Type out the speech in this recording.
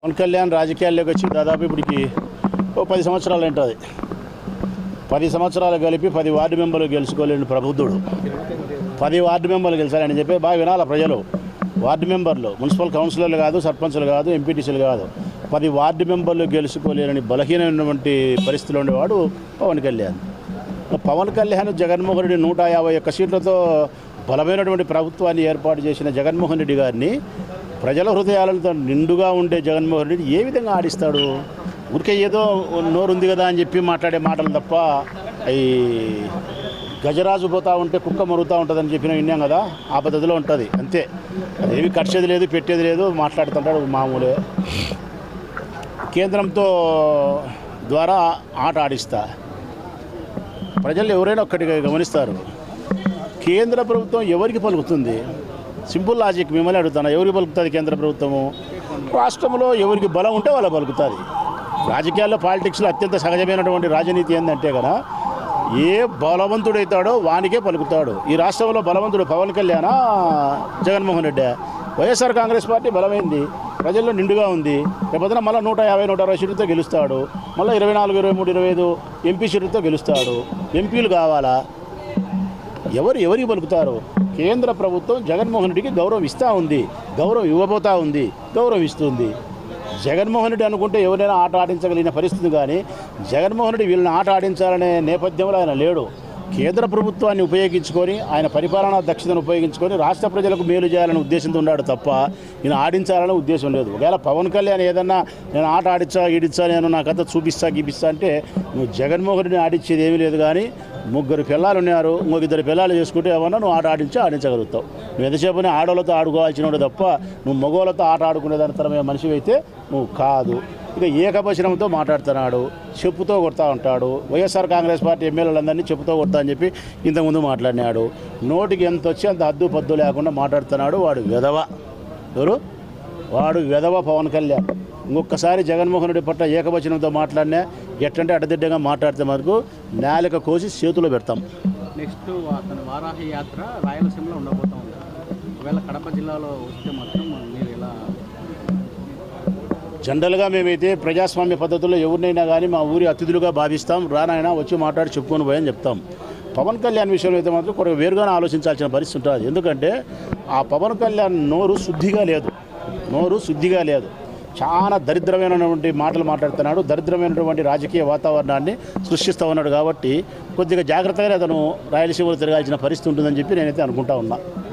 పవన్ కళ్యాణ్ రాజకీయాల్లోకి వచ్చి దాదాపు ఇప్పటికి ఓ పది సంవత్సరాలు ఉంటుంది పది సంవత్సరాలు కలిపి పది వార్డు మెంబర్లు గెలుచుకోలేని ప్రబుద్ధుడు పది వార్డు మెంబర్లు గెలిచారని చెప్పి బాగా వినాలి ప్రజలు వార్డు మెంబర్లు మున్సిపల్ కౌన్సిలర్లు కాదు సర్పంచులు కాదు ఎంపీటీసీలు కాదు పది వార్డు మెంబర్లు గెలుచుకోలేని బలహీనమైనటువంటి పరిస్థితిలో ఉండేవాడు పవన్ కళ్యాణ్ పవన్ కళ్యాణ్ జగన్మోహన్ రెడ్డి నూట యాభై ఒక్క సీట్లతో బలమైనటువంటి ప్రభుత్వాన్ని ఏర్పాటు చేసిన జగన్మోహన్ రెడ్డి గారిని ప్రజల హృదయాలతో నిండుగా ఉండే జగన్మోహన్ రెడ్డి ఏ విధంగా ఆడిస్తాడు ఊరికే ఏదో నోరుంది కదా అని చెప్పి మాట్లాడే మాటలు తప్ప అవి గజరాజు పోతా ఉంటే కుక్క మరుగుతూ ఉంటుందని చెప్పిన విన్నాం కదా ఆ పద్ధతిలో ఉంటుంది అంతే అదేమి ఖర్చేది లేదు పెట్టేది లేదు మాట్లాడుతుంటాడు మామూలే కేంద్రంతో ద్వారా ఆట ఆడిస్తా ప్రజలు ఎవరైనా ఒక్కటిగా గమనిస్తారు కేంద్ర ప్రభుత్వం ఎవరికి పలుకుతుంది సింపుల్ లాజిక్ మిమ్మల్ని అడుగుతాను ఎవరికి పలుకుతుంది కేంద్ర ప్రభుత్వము రాష్ట్రంలో ఎవరికి బలం ఉంటే వాళ్ళ పలుకుతుంది రాజకీయాల్లో పాలిటిక్స్లో అత్యంత సహజమైనటువంటి రాజనీతి ఏంటంటే కదా ఏ బలవంతుడైతాడో వానికే పలుకుతాడు ఈ రాష్ట్రంలో బలవంతుడు Pawan Kalyan Jaganmohan Reddy YSR Congress party బలమైంది ప్రజల్లో నిండుగా ఉంది రేపొద్దున మళ్ళీ నూట యాభై నూట అరవై సీట్లతో గెలుస్తాడు మళ్ళీ ఇరవై నాలుగు ఇరవై మూడు ఇరవై ఐదు ఎంపీ సీట్లతో గెలుస్తాడు ఎంపీలు కావాలా ఎవరు ఎవరికి పలుకుతారు కేంద్ర ప్రభుత్వం జగన్మోహన్ రెడ్డికి గౌరవం ఇస్తూ ఉంది గౌరవం ఇవ్వబోతా ఉంది గౌరవం ఇస్తుంది జగన్మోహన్ రెడ్డి అనుకుంటే ఎవరైనా ఆట ఆడించగలిగిన పరిస్థితి కానీ జగన్మోహన్ రెడ్డి వీళ్ళని ఆట ఆడించాలనే నేపథ్యంలో ఆయన లేడు కేంద్ర ప్రభుత్వాన్ని ఉపయోగించుకొని ఆయన పరిపాలనా దక్షతను ఉపయోగించుకొని రాష్ట్ర ప్రజలకు మేలు చేయాలనే ఉద్దేశంతో ఉన్నాడు తప్ప ఈయన ఆడించాలనే ఉద్దేశం లేదు ఒకవేళ పవన్ కళ్యాణ్ ఏదన్నా నేను ఆట ఆడించా ఈడించా నేను నా కథ చూపిస్తా గీపిస్తా అంటే నువ్వు జగన్మోహన్ రెడ్డిని ఆడించేది ఏమీ లేదు కానీ ముగ్గురు పిల్లలు ఉన్నారు ఇంకొక ఇద్దరు పిల్లలు చేసుకుంటే ఏమన్నా నువ్వు ఆట ఆడించి ఆడించగలుగుతావు నువ్వు ఎంతసేపు ఆడవాళ్ళతో ఆడుకోవాల్సిన వాడు తప్ప నువ్వు మగవాళ్ళతో ఆట ఆడుకునే దాని తరమే మనిషి అయితే నువ్వు కాదు ఇక ఏకవచనంతో మాట్లాడుతున్నాడు చెప్పుతో కొడతా ఉంటాడు వైఎస్ఆర్ కాంగ్రెస్ పార్టీ ఎమ్మెల్యేలందరినీ చెప్పుతో కొడతా అని చెప్పి ఇంతకుముందు మాట్లాడినాడు నోటికి ఎంత వచ్చి అంత అద్దు పద్దు లేకుండా మాట్లాడుతున్నాడు వాడు విధవ ఎవరు వాడు విధవ పవన్ కళ్యాణ్ ఇంకొకసారి జగన్మోహన్ రెడ్డి పట్ల ఏకవచనంతో మాట్లాడినా ఎట్టంటే అడ్డదిడ్డంగా మాట్లాడితే మనకు నేలక కోసి చేతిలో పెడతాం నెక్స్ట్ అతని వారాహ యాత్ర రాయలసీమలో ఉండబోతా ఉంది ఒకవేళ కడప జిల్లాలో వస్తే మాత్రం మీరు ఎలా జనరల్గా మేమైతే ప్రజాస్వామ్య పద్ధతుల్లో ఎవరినైనా కానీ మా ఊరి అతిథులుగా భావిస్తాం రానైనా వచ్చి మాట్లాడి చెప్పుకొని పోయని చెప్తాం పవన్ కళ్యాణ్ విషయంలో అయితే మాత్రం కొద్దిగా వేరుగానే ఆలోచించాల్సిన పరిస్థితి ఉంటుంది ఎందుకంటే ఆ పవన్ కళ్యాణ్ నోరు శుద్ధిగా లేదు నోరు శుద్ధిగా లేదు చాలా దరిద్రమైనటువంటి మాటలు మాట్లాడుతున్నాడు దరిద్రమైనటువంటి రాజకీయ వాతావరణాన్ని సృష్టిస్తూ ఉన్నాడు కాబట్టి కొద్దిగా జాగ్రత్తగానే అతను రాయలసీమలో తిరగాల్సిన పరిస్థితి ఉంటుందని చెప్పి నేనైతే అనుకుంటా ఉన్నా